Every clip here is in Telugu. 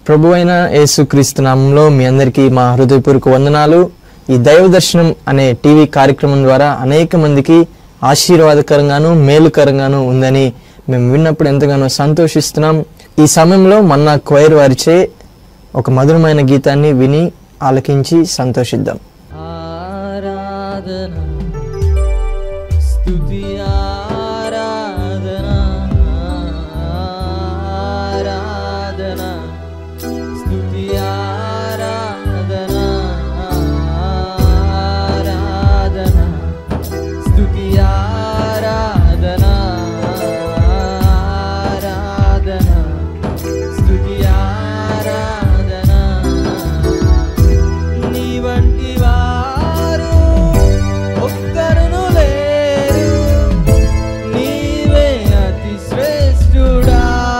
ప్రభు అయిన యేసుక్రీస్తు నామంలో మీ అందరికీ మా హృదయపూర్వక వందనాలు ఈ దైవ దర్శనం అనే టీవీ కార్యక్రమం ద్వారా అనేక మందికి ఆశీర్వాదకరంగాను మేలుకరంగాను ఉందని మేము విన్నప్పుడు ఎంతగానో సంతోషిస్తున్నాం ఈ సమయంలో మన్నా క్వైర్ వారిచే ఒక మధురమైన గీతాన్ని విని ఆలకించి సంతోషిద్దాం ఆరాధన స్తుతి ఆరాధన ఆరాధన స్తుతి ఆరాధన ఆరాధన స్తుతి ఆరాధన ఆరాధన స్తుతి ఆరాధన నీ వంటి వారు ఒక్కరును లేరు నీవే అతి శ్రేష్ఠుడా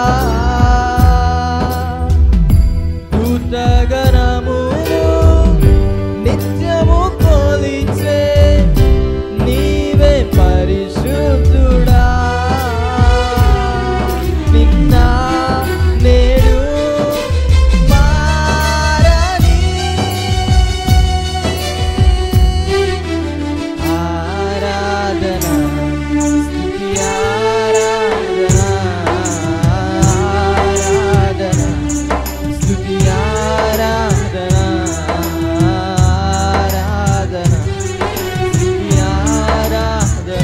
దూతగణములు నిత్యము కొలిచే నీవే పరిశుద్ధుడా నిన్న నేడు మారని ఆరాధన స్తుతి ఆరాధన ఆరాధన స్తుతి ఆరాధన ఆరాధన స్తుతి ఆరాధన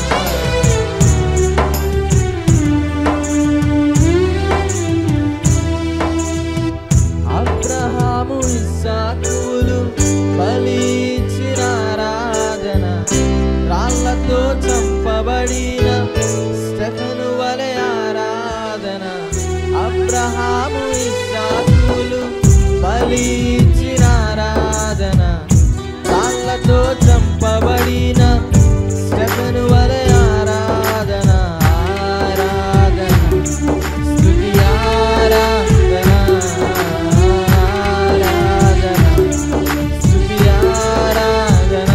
అబ్రహాము ఇస్సాకులు బలిచ్చిన ఆరాధన రాళ్లతో చంపబడిన స్టెఫను వలె ఆరాధన అబ్రహాము ఇస్సాకులు బలిచ్చిన ఆరాధన రాళ్లతో చంపబడిన స్టెఫను వలె ఆరాధన ఆరాధన స్తుతి ఆరాధన ఆరాధన స్తుతి ఆరాధన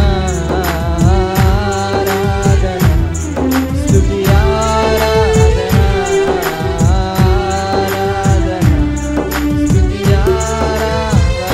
ఆరాధన స్తుతి ఆరాధన ఆరాధన స్తుతి ఆరాధన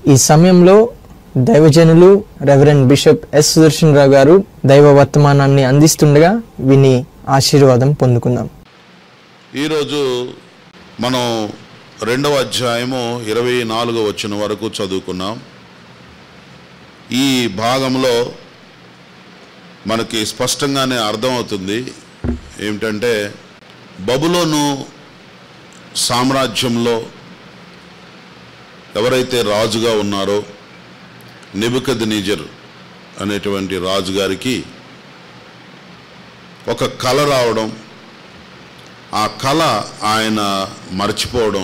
ఈ సమయంలో దైవజనులు reverend bishop S Sudarshan Rao garu దైవ వర్తమానాన్ని అందిస్తుండగా విని ఆశీర్వాదం పొందుకుందాం ఈరోజు మనం రెండవ అధ్యాయము ఇరవై నాలుగో వచ్చిన వరకు చదువుకున్నాం ఈ భాగంలో మనకి స్పష్టంగానే అర్థమవుతుంది ఏమిటంటే బబులోను సామ్రాజ్యంలో ఎవరైతే రాజుగా ఉన్నారో నిబుకద్నీజర్ అనేటువంటి రాజుగారికి ఒక కళ రావడం ఆ కళ ఆయన మర్చిపోవడం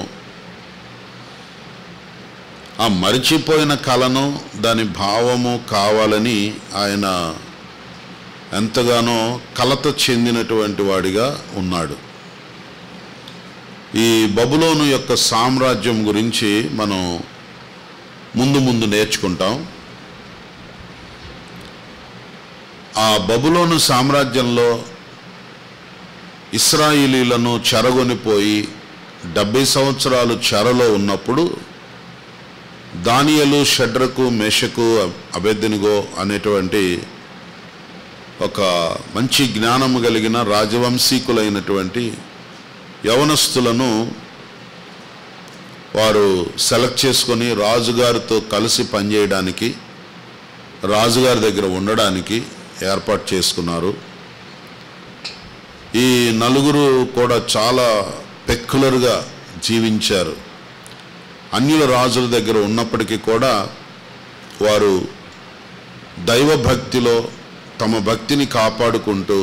ఆ మరిచిపోయిన కళను దాని భావము కావాలని ఆయన ఎంతగానో కలత చెందినటువంటి వాడిగా ఉన్నాడు ఈ బబులోను యొక్క సామ్రాజ్యం గురించి మనం ముందు ముందు నేర్చుకుంటాం ఆ బబులోను సామ్రాజ్యంలో ఇస్రాయిలీలను చెరగొనిపోయి డెబ్బై సంవత్సరాలు చెరలో ఉన్నప్పుడు దానియలు షడ్రకు మెషకు అభెద్దెనిగో అనేటువంటి ఒక మంచి జ్ఞానము కలిగిన రాజవంశీకులైనటువంటి యవనస్తులను వారు సెలెక్ట్ చేసుకొని రాజుగారితో కలిసి పనిచేయడానికి రాజుగారి దగ్గర ఉండడానికి ఏర్పాటు చేసుకున్నారు ఈ నలుగురు కూడా చాలా పెక్యులర్గా జీవించారు అన్యుల రాజుల దగ్గర ఉన్నప్పటికీ కూడా వారు దైవభక్తిలో తమ భక్తిని కాపాడుకుంటూ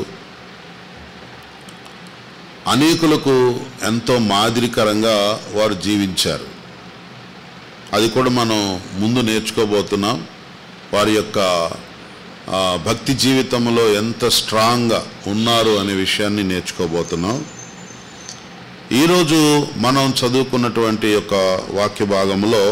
అనేకులకు ఎంతో మాదిరికరంగా వారు జీవించారు అది కూడా మనం ముందు నేర్చుకోబోతున్నాం వారి యొక్క ఆ, భక్తి జీవితంలో ఎంత స్ట్రాంగ్గా ఉన్నారు అనే విషయాన్ని నేర్చుకోబోతున్నాం ఈరోజు మనం చదువుకున్నటువంటి యొక్క వాక్య భాగంలో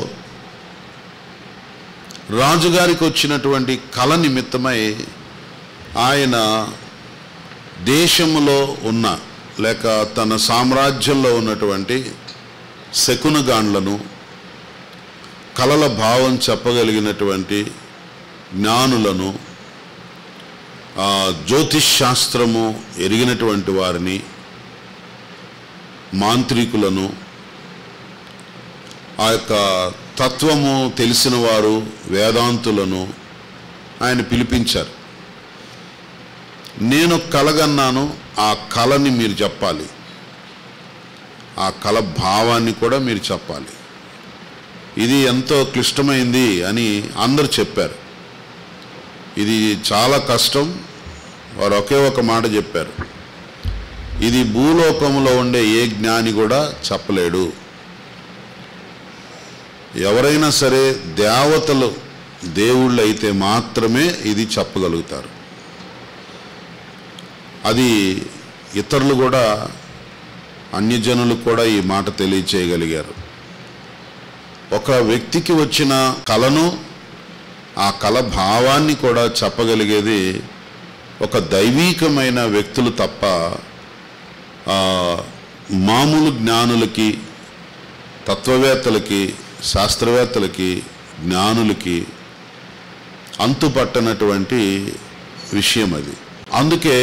రాజుగారికి వచ్చినటువంటి కళ నిమిత్తమై ఆయన దేశములో ఉన్న లేక తన సామ్రాజ్యంలో ఉన్నటువంటి శకునగాండ్లను కలల భావం చెప్పగలిగినటువంటి జ్ఞానులను ఆ, జ్యోతిష్ శాస్త్రము ఎరిగినటువంటి వారిని మాంత్రికులను ఆ యొక్క తత్వము తెలిసిన వారు వేదాంతులను ఆయన పిలిపించారు నేను కలగన్నాను ఆ కళని మీరు చెప్పాలి ఆ కళ భావాన్ని కూడా మీరు చెప్పాలి ఇది ఎంతో క్లిష్టమైంది అని అందరు చెప్పారు ఇది చాలా కష్టం వారు ఒకే ఒక మాట చెప్పారు ఇది భూలోకంలో ఉండే ఏ జ్ఞాని కూడా చెప్పలేడు ఎవరైనా సరే దేవతలు దేవుళ్ళు అయితే మాత్రమే ఇది చెప్పగలుగుతారు అది ఇతరులు కూడా అన్యజనులు కూడా ఈ మాట తెలియచేయగలిగారు ఒక వ్యక్తికి వచ్చిన కళను ఆ కళ భావాన్ని కూడా చెప్పగలిగేది ఒక దైవీకమైన వ్యక్తులు తప్ప ఆ, మామూలు జ్ఞానులకి తత్వవేత్తలకి శాస్త్రవేత్తలకి జ్ఞానులకి అంతుపట్టనటువంటి విషయం అది అందుకే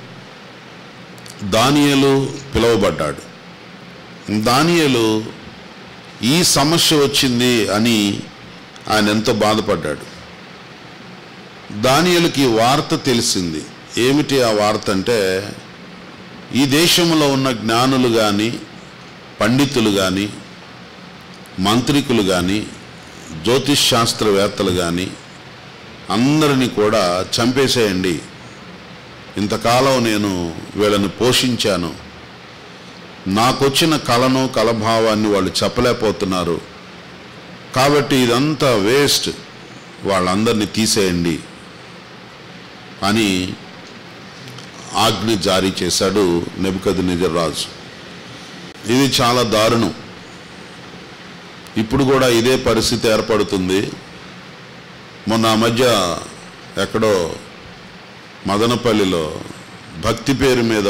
దానియలు పిలువబడ్డాడు దానియలు ఈ సమస్య వచ్చింది అని ఆయన ఎంతో బాధపడ్డాడు దానియలకి వార్త తెలిసింది ఏమిటి ఆ వార్త అంటే ఈ దేశంలో ఉన్న జ్ఞానులు కానీ పండితులు కానీ మంత్రికులు కానీ జ్యోతిష్ శాస్త్రవేత్తలు కానీ అందరినీ కూడా చంపేసేయండి ఇంతకాలం నేను వీళ్ళని పోషించాను నాకొచ్చిన కళను కలభావాన్ని వాళ్ళు చెప్పలేకపోతున్నారు కాబట్టి ఇదంతా వేస్ట్ వాళ్ళందరినీ తీసేయండి అని ఆజ్ఞ జారీ చేశాడు నెబుకద్ రాజు ఇది చాలా దారుణం ఇప్పుడు కూడా ఇదే పరిస్థితి ఏర్పడుతుంది మొన్న ఆ మధ్య ఎక్కడో మదనపల్లిలో భక్తి పేరు మీద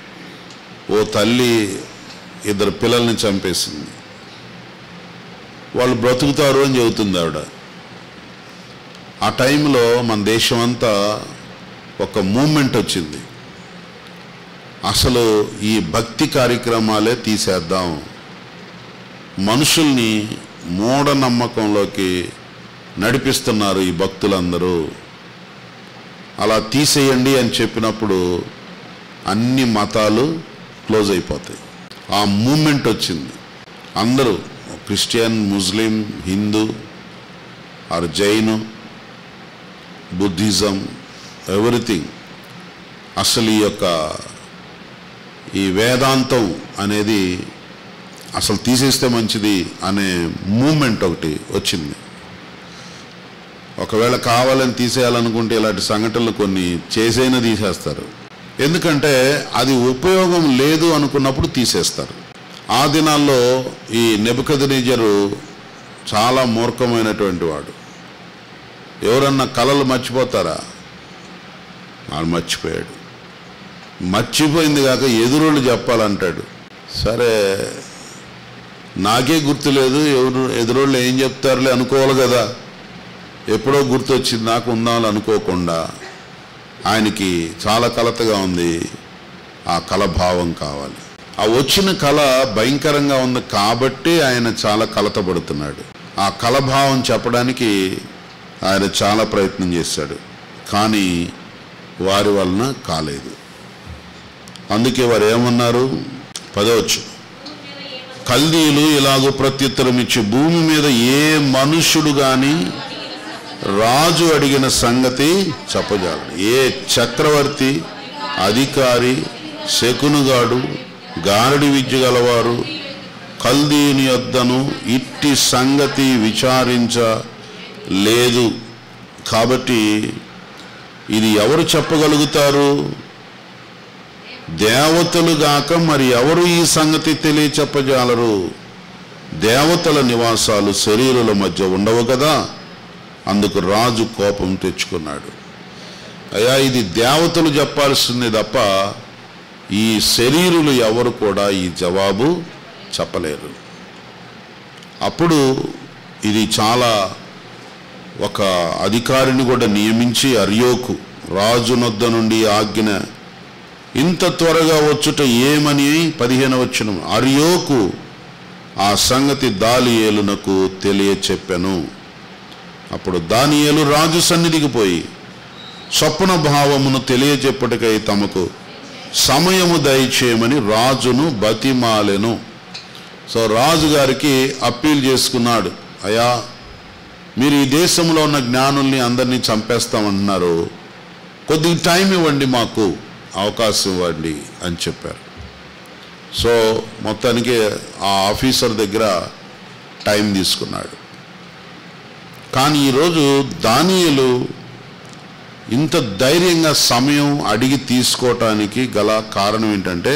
ఓ తల్లి ఇద్దరు పిల్లల్ని చంపేసింది వాళ్ళు బ్రతుకుతారు అని చెబుతుంది ఆవిడ ఆ టైంలో మన దేశం అంతా ఒక మూమెంట్ వచ్చింది అసలు ఈ భక్తి కార్యక్రమాలే తీసేద్దాం మనుషుల్ని మూఢనమ్మకంలోకి నడిపిస్తున్నారు ఈ భక్తులందరూ అలా తీసేయండి అని చెప్పినప్పుడు అన్ని మతాలు క్లోజ్ అయిపోతాయి ఆ మూమెంట్ వచ్చింది అందరూ Christian Muslim Hindu or Jain Buddhism everything అసలు ఈ యొక్క ఈ వేదాంతం అనేది అసలు తీసేస్తే మంచిది అనే మూమెంట్ ఒకటి వచ్చింది ఒకవేళ కావాలని తీసేయాలనుకుంటే ఇలాంటి సంఘటనలు కొన్ని చేసైనా తీసేస్తారు ఎందుకంటే అది ఉపయోగం లేదు అనుకున్నప్పుడు తీసేస్తారు ఆ దినాల్లో ఈ నెబుకదనేజరు చాలా మూర్ఖమైనటువంటి వాడు ఎవరన్నా కళలు మర్చిపోతారా వాడు మర్చిపోయాడు మర్చిపోయింది కాక ఎదురోళ్ళు చెప్పాలంటాడు సరే నాకే గుర్తులేదు ఎవరు ఎదురోళ్ళు ఏం చెప్తారులే అనుకోవాలి కదా ఎప్పుడో గుర్తొచ్చింది నాకు ఉందామని అనుకోకుండా ఆయనకి చాలా కలతగా ఉంది ఆ కళ భావం కావాలి ఆ వచ్చిన కళ భయంకరంగా ఉంది కాబట్టి ఆయన చాలా కలతపడుతున్నాడు ఆ కళ భావం చెప్పడానికి ఆయన చాలా ప్రయత్నం చేశాడు కానీ వారి వలన కాలేదు అందుకే వారు ఏమన్నారు పదవచ్చు కల్దీలు ఇలాగూ ప్రత్యుత్తరం ఇచ్చి భూమి మీద ఏ మనుష్యుడు గాని రాజు అడిగిన సంగతి చెప్పజాలడు ఏ చక్రవర్తి అధికారి శకునుగాడు గారడి విద్య గలవారు కల్దీని యొద్దను ఇట్టి సంగతి విచారించ లేదు కాబట్టి ఇది ఎవరు చెప్పగలుగుతారు దేవతలు గాక మరి ఎవరు ఈ సంగతి తెలియచెప్పజాలరు దేవతల నివాసాలు శరీరుల మధ్య ఉండవు కదా అందుకు రాజు కోపం తెచ్చుకున్నాడు అయ్యా ఇది దేవతలు చెప్పాల్సింది తప్ప ఈ శరీరులు ఎవరు కూడా ఈ జవాబు చెప్పలేరు అప్పుడు ఇది చాలా ఒక అధికారిని కూడా నియమించి అర్యోకు రాజునొద్ద నుండి ఆజ్ఞ ఇంత త్వరగా వచ్చుట ఏమని పదిహేను వచ్చిన అర్యోకు ఆ సంగతి దాలియేలునకు తెలియచెప్పెను అప్పుడు దానియేలు రాజు సన్నిధికి పోయి స్వప్న భావమును తెలియజెప్పుటకై తమకు సమయము దయచేయమని రాజును బతిమాలెను సో రాజు గారికి అప్పీల్ చేసుకున్నాడు అయ్యా మీరు ఈ దేశంలో ఉన్న జ్ఞానుల్ని అందరినీ చంపేస్తామంటున్నారు కొద్దిగా టైం ఇవ్వండి మాకు అవకాశం ఇవ్వండి అని చెప్పారు సో మొత్తానికి ఆ ఆఫీసర్ దగ్గర టైం తీసుకున్నాడు కానీ ఈరోజు దానియలు ఇంత ధైర్యంగా సమయం అడిగి తీసుకోవటానికి గల కారణం ఏంటంటే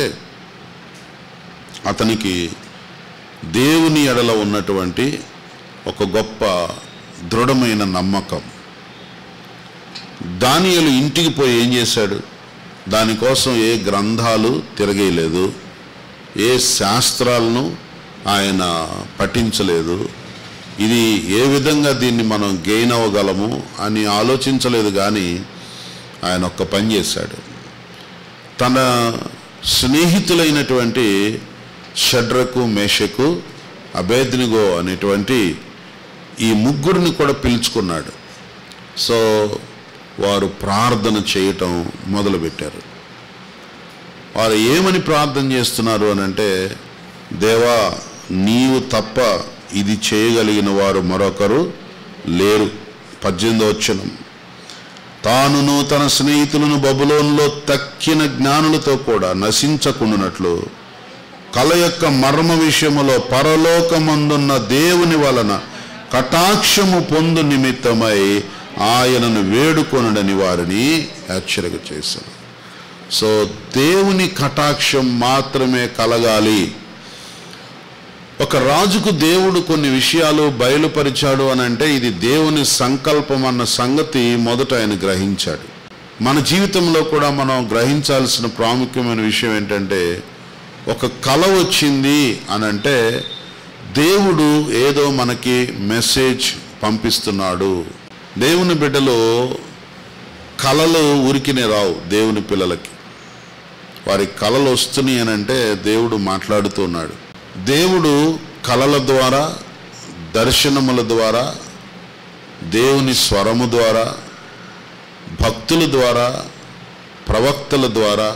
అతనికి దేవుని ఎడల ఉన్నటువంటి ఒక గొప్ప దృఢమైన నమ్మకం దానియలు ఇంటికి పోయి ఏం చేశాడు దానికోసం ఏ గ్రంథాలు తిరగేయలేదు ఏ శాస్త్రాలను ఆయన పఠించలేదు ఇది ఏ విధంగా దీన్ని మనం గెయిన్ అవ్వగలము అని ఆలోచించలేదు కానీ ఆయన ఒక్క పని చేశాడు తన స్నేహితులైనటువంటి షడ్రకు మేషకు అభేద్నిగో అనేటువంటి ఈ ముగ్గురిని కూడా పిలుచుకున్నాడు సో వారు ప్రార్థన చేయటం మొదలుపెట్టారు వారు ఏమని ప్రార్థన చేస్తున్నారు అని అంటే దేవా నీవు తప్ప ఇది చేయగలిగిన వారు మరొకరు లేరు పద్దెనిమిదో వచ్చనం తానును తన స్నేహితులను బబులోన్లో తక్కిన జ్ఞానులతో కూడా నశించకుండానట్లు కల యొక్క మర్మ విషయములో పరలోకమందున్న దేవుని వలన కటాక్షము పొందు నిమిత్తమై ఆయనను వేడుకొనుడని వారిని హెచ్చరిక చేశారు సో దేవుని కటాక్షం మాత్రమే కలగాలి ఒక రాజుకు దేవుడు కొన్ని విషయాలు బయలుపరిచాడు అని అంటే ఇది దేవుని సంకల్పం అన్న సంగతి మొదట ఆయన గ్రహించాడు మన జీవితంలో కూడా మనం గ్రహించాల్సిన ప్రాముఖ్యమైన విషయం ఏంటంటే ఒక కళ వచ్చింది అని అంటే దేవుడు ఏదో మనకి మెసేజ్ పంపిస్తున్నాడు దేవుని బిడ్డలు కళలు ఉరికినే రావు దేవుని పిల్లలకి వారి కళలు వస్తున్నాయి అని అంటే దేవుడు మాట్లాడుతున్నాడు దేవుడు కళల ద్వారా దర్శనముల ద్వారా దేవుని స్వరము ద్వారా భక్తుల ద్వారా ప్రవక్తల ద్వారా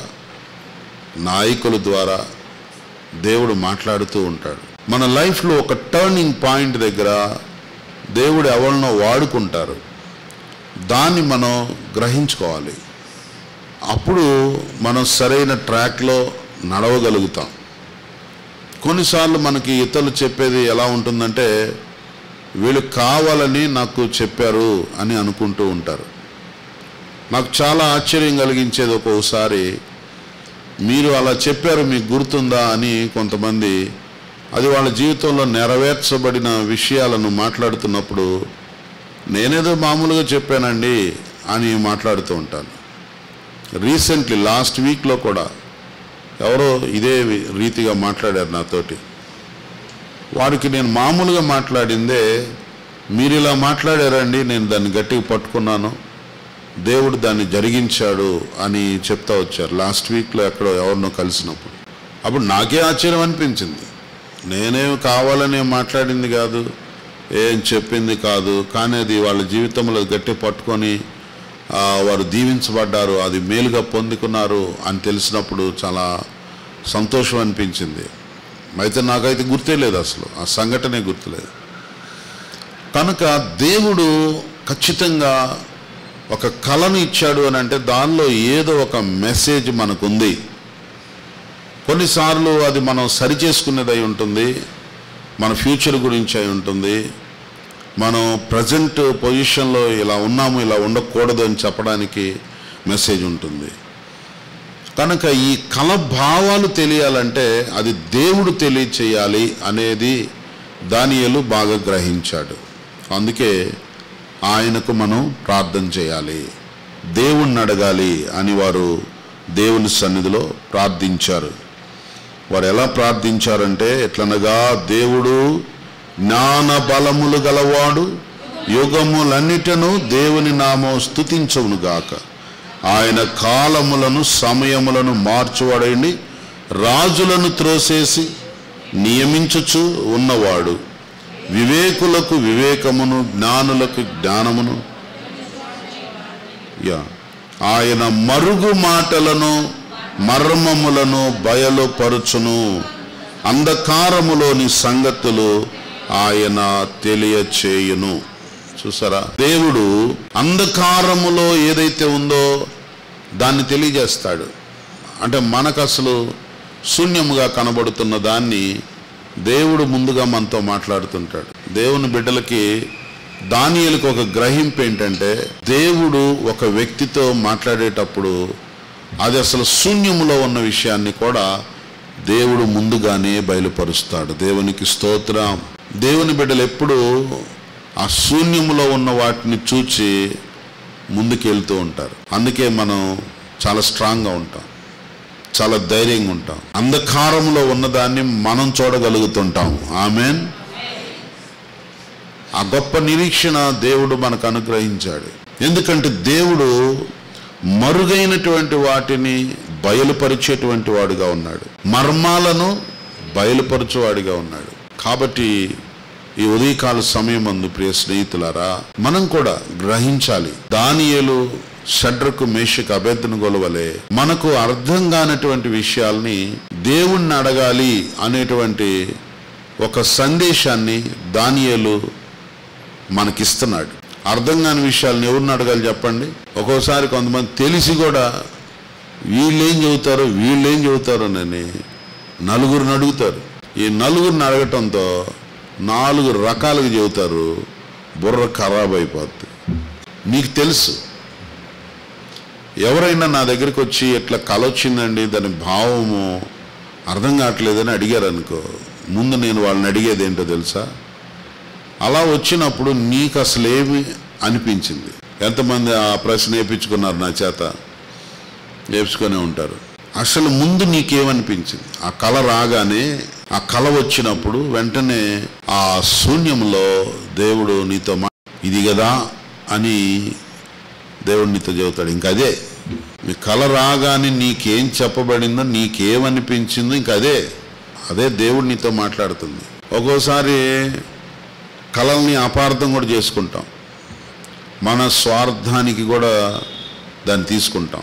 నాయకుల ద్వారా దేవుడు మాట్లాడుతూ ఉంటాడు మన లైఫ్లో ఒక టర్నింగ్ పాయింట్ దగ్గర దేవుడు ఎవరినో వాడుకుంటారు దాన్ని మనం గ్రహించుకోవాలి అప్పుడు మనం సరైన ట్రాక్లో నడవగలుగుతాం కొన్నిసార్లు మనకి ఇతరులు చెప్పేది ఎలా ఉంటుందంటే వీళ్ళు కావాలని నాకు చెప్పారు అని అనుకుంటూ ఉంటారు నాకు చాలా ఆశ్చర్యం కలిగించేది ఒక్కొక్కసారి మీరు అలా చెప్పారు మీకు గుర్తుందా అని కొంతమంది అది వాళ్ళ జీవితంలో నెరవేర్చబడిన విషయాలను మాట్లాడుతున్నప్పుడు నేనేదో మామూలుగా చెప్పానండి అని మాట్లాడుతూ ఉంటాను రీసెంట్లీ లాస్ట్ వీక్లో కూడా ఎవరో ఇదే వి- రీతిగా మాట్లాడారు నాతోటి వారికి నేను మామూలుగా మాట్లాడిందే మీరు ఇలా మాట్లాడారండి నేను దాన్ని గట్టిగా పట్టుకున్నాను దేవుడు దాన్ని జరిగించాడు అని చెప్తా వచ్చారు లాస్ట్ వీక్లో ఎక్కడో ఎవరినో కలిసినప్పుడు అప్పుడు నాకే ఆశ్చర్యం అనిపించింది నేనేం కావాలని మాట్లాడింది కాదు ఏం చెప్పింది కాదు కానీ అది వాళ్ళ జీవితంలో గట్టి పట్టుకొని ఆ, వారు దీవించబడ్డారు అది మేలుగా పొందుకున్నారు అని తెలిసినప్పుడు చాలా సంతోషం అనిపించింది అయితే నాకైతే గుర్తే లేదు అసలు ఆ సంఘటనే గుర్తులేదు కనుక దేవుడు ఖచ్చితంగా ఒక కళను ఇచ్చాడు అని అంటే దానిలో ఏదో ఒక మెసేజ్ మనకుంది కొన్నిసార్లు అది మనం సరి చేసుకునేది అయి ఉంటుంది మన ఫ్యూచర్ గురించి అయి ఉంటుంది మనం ప్రజెంట్ పొజిషన్లో ఇలా ఉన్నాము ఇలా ఉండకూడదు అని చెప్పడానికి మెసేజ్ ఉంటుంది కనుక ఈ కళ భావాలు తెలియాలంటే అది దేవుడు తెలియచేయాలి అనేది దానియలు బాగా గ్రహించాడు అందుకే ఆయనకు మనం ప్రార్థన చేయాలి దేవుణ్ణి అడగాలి అని వారు దేవుని సన్నిధిలో ప్రార్థించారు వారు ఎలా ప్రార్థించారంటే ఎట్లనగా దేవుడు జ్ఞాన బలములు గలవాడు యుగములన్నిటను దేవుని నామం స్థుతించవును గాక ఆయన కాలములను సమయములను మార్చువాడండి రాజులను త్రోసేసి నియమించుచు ఉన్నవాడు వివేకులకు వివేకమును జ్ఞానులకు జ్ఞానమును యా ఆయన మరుగు మాటలను మర్మములను బయలుపరుచును అంధకారములోని సంగతులు ఆయన తెలియచేయును చూసారా దేవుడు అంధకారములో ఏదైతే ఉందో దాన్ని తెలియజేస్తాడు అంటే మనకు అసలు శూన్యముగా కనబడుతున్న దాన్ని దేవుడు ముందుగా మనతో మాట్లాడుతుంటాడు దేవుని బిడ్డలకి దానియలకు ఒక గ్రహింపు ఏంటంటే దేవుడు ఒక వ్యక్తితో మాట్లాడేటప్పుడు అది అసలు శూన్యములో ఉన్న విషయాన్ని కూడా దేవుడు ముందుగానే బయలుపరుస్తాడు దేవునికి స్తోత్రం దేవుని బిడ్డలు ఎప్పుడు ఆ శూన్యములో ఉన్న వాటిని చూచి ముందుకెళ్తూ ఉంటారు అందుకే మనం చాలా స్ట్రాంగ్గా ఉంటాం చాలా ధైర్యంగా ఉంటాం అంధకారంలో ఉన్నదాన్ని మనం చూడగలుగుతుంటాం ఆమెన్ ఆ గొప్ప నిరీక్షణ దేవుడు మనకు అనుగ్రహించాడు ఎందుకంటే దేవుడు మరుగైనటువంటి వాటిని బయలుపరిచేటువంటి వాడుగా ఉన్నాడు మర్మాలను బయలుపరచువాడిగా ఉన్నాడు కాబట్టి ఈ ఉదయకాల సమయం అందు ప్రియ స్నేహితులారా మనం కూడా గ్రహించాలి దానియేలు షడ్రకు మేషకు అభ్యర్థన గొలవలే మనకు అర్థం కానటువంటి విషయాల్ని దేవుణ్ణి అడగాలి అనేటువంటి ఒక సందేశాన్ని దానియేలు మనకిస్తున్నాడు అర్థం కాని విషయాలను ఎవరిని అడగాలి చెప్పండి ఒక్కోసారి కొంతమంది తెలిసి కూడా వీళ్ళేం చెబుతారో వీళ్ళేం చెబుతారోనని నలుగురిని అడుగుతారు ఈ నలుగురిని అడగటంతో నాలుగు రకాలుగా చెబుతారు బుర్ర ఖరాబ్ అయిపోద్ది మీకు తెలుసు ఎవరైనా నా దగ్గరికి వచ్చి ఎట్లా కల వచ్చిందండి దాని భావము అర్థం కావట్లేదని అడిగారు అనుకో ముందు నేను వాళ్ళని అడిగేది ఏంటో తెలుసా అలా వచ్చినప్పుడు నీకు అసలు ఏమి అనిపించింది ఎంతమంది ఆ ప్రశ్న వేయించుకున్నారు నా చేత వేపించుకొని ఉంటారు అసలు ముందు నీకేమనిపించింది ఆ కళ రాగానే ఆ కళ వచ్చినప్పుడు వెంటనే ఆ శూన్యంలో దేవుడు నీతో మా ఇది కదా అని దేవుడు నీతో చెబుతాడు ఇంకా అదే మీ కళ రాగానే నీకేం చెప్పబడిందో నీకేమనిపించిందో ఇంకా అదే అదే దేవుడు నీతో మాట్లాడుతుంది ఒక్కోసారి కళల్ని అపార్థం కూడా చేసుకుంటాం మన స్వార్థానికి కూడా దాన్ని తీసుకుంటాం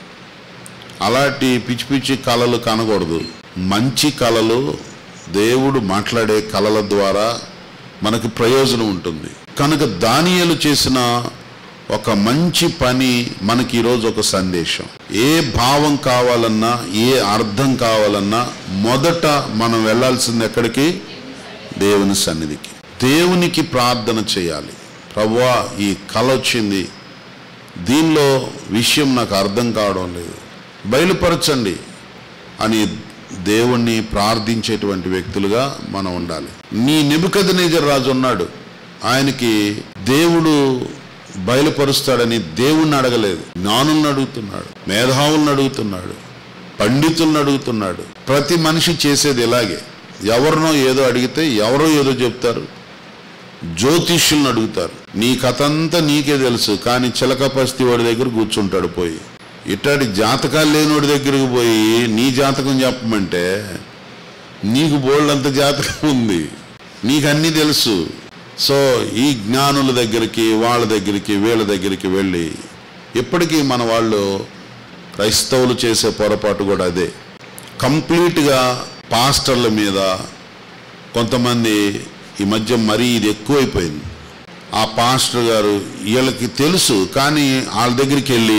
అలాంటి పిచ్చి పిచ్చి కళలు కనకూడదు మంచి కళలు దేవుడు మాట్లాడే కళల ద్వారా మనకి ప్రయోజనం ఉంటుంది కనుక దానియలు చేసిన ఒక మంచి పని మనకి ఈరోజు ఒక సందేశం ఏ భావం కావాలన్నా ఏ అర్థం కావాలన్నా మొదట మనం వెళ్ళాల్సింది ఎక్కడికి దేవుని సన్నిధికి దేవునికి ప్రార్థన చేయాలి ప్రభువా ఈ కళ వచ్చింది దీనిలో విషయం నాకు అర్థం కావడం లేదు బయలుపరచండి అని దేవుణ్ణి ప్రార్థించేటువంటి వ్యక్తులుగా మనం ఉండాలి నీ నిబుకదనేజర్ రాజు ఉన్నాడు ఆయనకి దేవుడు బయలుపరుస్తాడని దేవుణ్ణి అడగలేదు జ్ఞానుల్ని అడుగుతున్నాడు మేధావులను అడుగుతున్నాడు పండితులను అడుగుతున్నాడు ప్రతి మనిషి చేసేది ఇలాగే ఎవరినో ఏదో అడిగితే ఎవరో ఏదో చెప్తారు జ్యోతిష్యులను అడుగుతారు నీ కథ అంతా నీకే తెలుసు కానీ చిలకపస్తి వాడి దగ్గర కూర్చుంటాడు పోయి ఇట్లాంటి జాతకాలు లేనివాడి దగ్గరికి పోయి నీ జాతకం చెప్పమంటే నీకు బోళ్ళంత జాతకం ఉంది నీకు అన్నీ తెలుసు సో ఈ జ్ఞానుల దగ్గరికి వాళ్ళ దగ్గరికి వీళ్ళ దగ్గరికి వెళ్ళి ఇప్పటికీ మన వాళ్ళు క్రైస్తవులు చేసే పొరపాటు కూడా అదే కంప్లీట్గా పాస్టర్ల మీద కొంతమంది ఈ మధ్య మరీ ఇది ఎక్కువైపోయింది ఆ పాస్టర్ గారు వీళ్ళకి తెలుసు కానీ వాళ్ళ దగ్గరికి వెళ్ళి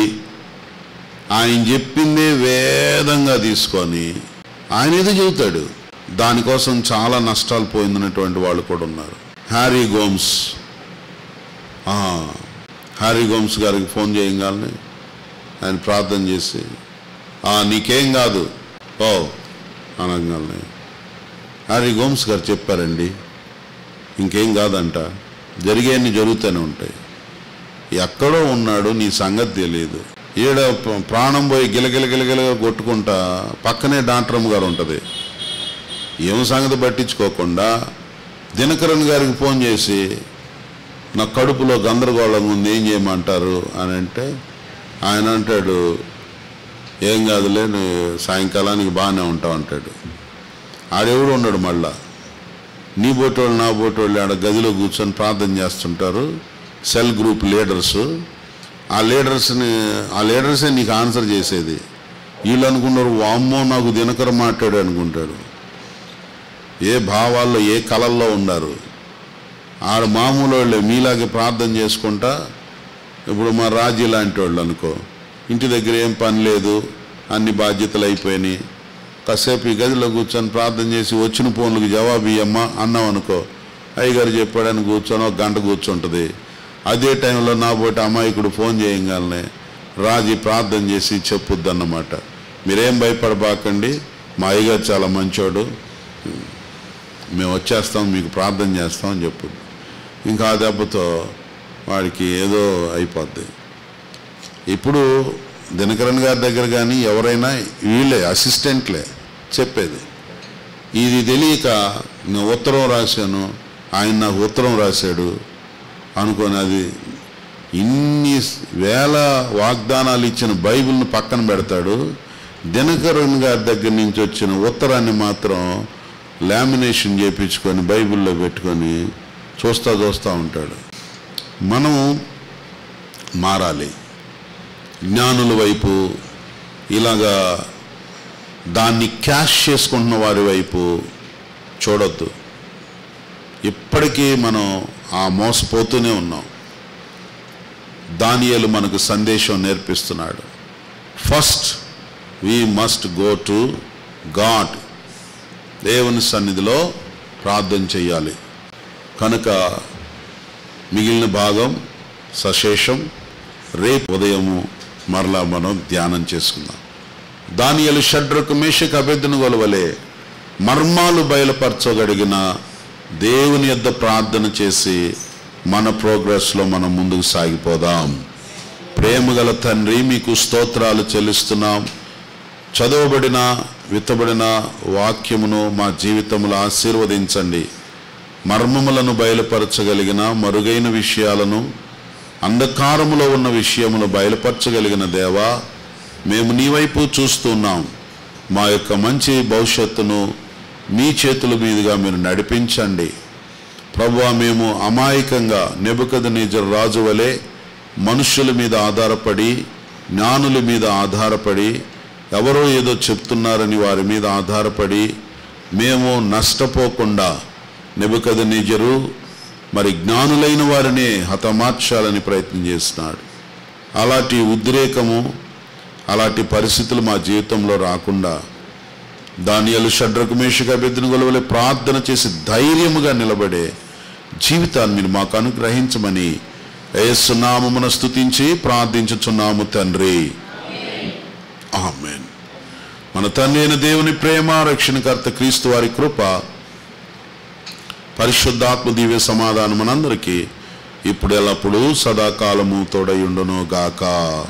ఆయన చెప్పిందే వేదంగా తీసుకొని ఆయన ఏదో చెబుతాడు దానికోసం చాలా నష్టాలు పోయిందన్నటువంటి వాళ్ళు కూడా ఉన్నారు హ్యారీ గోమ్స్ ఆ, హ్యారీ గోమ్స్ గారికి ఫోన్ చేయగానే ఆయన ప్రార్థన చేసి "ఆ, నీకేం కాదు ఓ అనగానే హ్యారీ గోమ్స్ గారు చెప్పారండి ఇంకేం కాదంట జరిగేవన్నీ జరుగుతూనే ఉంటాయి ఎక్కడో ఉన్నాడు నీ సంగతి తెలియదు ఈడ ప్ర- ప్రాణం పోయి గిలగిల గిలగిల కొట్టుకుంటా పక్కనే డాక్టరమ్మ గారు ఉంటుంది ఏం సంగతి పట్టించుకోకుండా దినకరన్ గారికి ఫోన్ చేసి నా కడుపులో గందరగోళం ఉంది ఏం చేయమంటారు అని అంటే ఆయన అంటాడు ఏం కాదులే నువ్వు సాయంకాలానికి బాగానే ఉంటావు అంటాడు ఆడెవడు ఉన్నాడు మళ్ళా నీ బోటోళ్ళు నా బోటోళ్ళు ఆడ గదిలో కూర్చొని ప్రార్థన చేస్తుంటారు సెల్ గ్రూప్ లీడర్స్ ఆ లీడర్స్ని ఆ లీడర్సే నీకు ఆన్సర్ చేసేది వీళ్ళు అనుకున్నారు వామ్మో నాకు దినకర మాట్లాడు అనుకుంటాడు ఏ భావాల్లో ఏ కళల్లో ఉన్నారు ఆడ మామూలు వాళ్ళే మీలాగే ప్రార్థన చేసుకుంటా ఇప్పుడు మా రాజీ లాంటి వాళ్ళు అనుకో ఇంటి దగ్గర ఏం పని లేదు అన్ని బాధ్యతలు అయిపోయినాయి కాసేపు ఈ గదిలో కూర్చొని ప్రార్థన చేసి వచ్చిన ఫోన్లకు జవాబు ఇయ్యమ్మా అన్నాం అనుకో అయ్యగారు చెప్పాడని కూర్చొని ఒక గంట కూర్చుంటుంది అదే టైంలో నా పోటీ అమాయకుడు ఫోన్ చేయగానే రాజీ ప్రార్థన చేసి చెప్పుద్ది అన్నమాట మీరేం భయపడబాకండి మా అయ్యగారు చాలా మంచోడు మేము వచ్చేస్తాం మీకు ప్రార్థన చేస్తాం అని చెప్పు ఇంకా ఆ దెబ్బతో వాడికి ఏదో అయిపోద్ది ఇప్పుడు దినకరన్ గారి దగ్గర కానీ ఎవరైనా వీళ్ళే అసిస్టెంట్లే చెప్పేది ఇది తెలియక నేను ఉత్తరం రాశాను ఆయన నాకు ఉత్తరం రాశాడు అనుకొని అది ఇన్ని వేల వాగ్దానాలు ఇచ్చిన బైబిల్ని పక్కన పెడతాడు దినకరన్ గారి దగ్గర నుంచి వచ్చిన ఉత్తరాన్ని మాత్రం లామినేషన్ చేపించుకొని బైబిల్లో పెట్టుకొని చూస్తా చూస్తూ ఉంటాడు మనం మారాలి జ్ఞానుల వైపు ఇలాగా దాన్ని క్యాష్ చేసుకుంటున్న వారి వైపు చూడొద్దు ఇప్పటికీ మనం ఆ మోసపోతూనే ఉన్నాం దానియలు మనకు సందేశం నేర్పిస్తున్నాడు first we must go to God దేవుని సన్నిధిలో ప్రార్థన చేయాలి కనుక మిగిలిన భాగం సశేషం రేపు ఉదయము మరలా మనం ధ్యానం చేసుకుందాం దానియలు షడ్రకు మేషకు అభ్యర్థన గొలవలే మర్మాలు బయలుపరచగలిగిన దేవుని యొద్ద ప్రార్థన చేసి మన ప్రోగ్రెస్లో మనం ముందుకు సాగిపోదాం ప్రేమగల తండ్రి మీకు స్తోత్రాలు చెల్లిస్తున్నాం చదవబడిన విత్తబడిన వాక్యమును మా జీవితములో ఆశీర్వదించండి మర్మములను బయలుపరచగలిగిన మరుగైన విషయాలను అంధకారములో ఉన్న విషయమును బయలుపరచగలిగిన దేవా మేము నీ వైపు చూస్తున్నాం మా యొక్క మంచి భవిష్యత్తును మీ చేతుల మీదుగా మీరు నడిపించండి ప్రభువా మేము అమాయకంగా నెబుకద రాజు వలె మనుషుల మీద ఆధారపడి జ్ఞానుల మీద ఆధారపడి ఎవరో ఏదో చెప్తున్నారని వారి మీద ఆధారపడి మేము నష్టపోకుండా నెబుకద నిజరు మరి జ్ఞానులైన వారిని హతమార్చాలని ప్రయత్నం చేస్తున్నాడు అలాంటి ఉద్రేకము అలాంటి పరిస్థితులు మా జీవితంలో రాకుండా దానియలు షడ్రకు మేషక బెదిన వలె ప్రార్థన చేసి ధైర్యముగా నిలబడే జీవితాన్ని మీరు మాకు అనుగ్రహించమని ఏసునామమున స్తుతించి ప్రార్థించుచున్నాము తండ్రి ఆమెన్ మన తండ్రి అయిన దేవుని ప్రేమ రక్షణకర్త క్రీస్తు వారి కృప పరిశుద్ధాత్మ దివ్య సమాధానం మనందరికీ ఇప్పుడు ఎల్లప్పుడూ సదాకాలము తోడయుండును గాక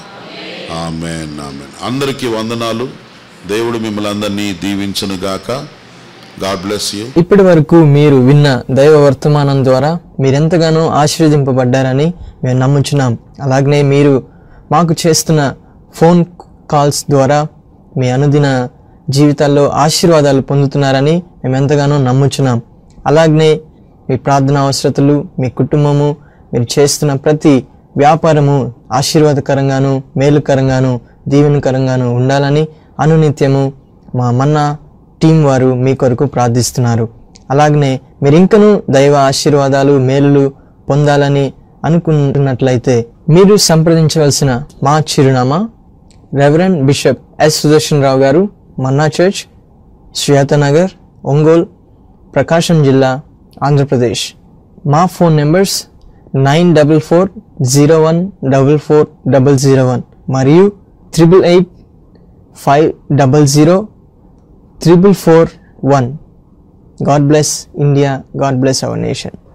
ఆమెన్ ఆమెన్ అందరికీ వందనాలు దేవుడు మిమ్మల్ని అందరినీ దీవించును గాక గాడ్ బ్లెస్ యూ ఇప్పటి వరకు మీరు విన్న దైవ వర్తమానం ద్వారా మీరెంతగానో ఆశీర్వదింపబడ్డారని మేము నమ్ముచున్నాం అలాగనే మీరు మాకు చేస్తున్న ఫోన్ కాల్స్ ద్వారా మీ అనుదిన జీవితాల్లో ఆశీర్వాదాలు పొందుతున్నారని మేము ఎంతగానో నమ్ముచున్నాం అలాగనే మీ ప్రార్థన అవసరతలు మీ కుటుంబము మీరు చేస్తున్న ప్రతి వ్యాపారము ఆశీర్వాదకరంగాను మేలుకరంగాను దీవెనకరంగాను ఉండాలని అనునిత్యము మా మన్నా టీం వారు మీ కొరకు ప్రార్థిస్తున్నారు అలాగనే మీరు ఇంకనూ దైవ ఆశీర్వాదాలు మేలులు పొందాలని అనుకుంటున్నట్లయితే మీరు సంప్రదించవలసిన మా చిరునామా reverend bishop S Sudarshan Rao garu manna church Shwetanagar Ongole Prakasam జిల్లా ఆంధ్రప్రదేశ్ మా phone numbers nine double four zero one double four double zero one మరియు triple eight five double zero triple four one God bless India God bless our nation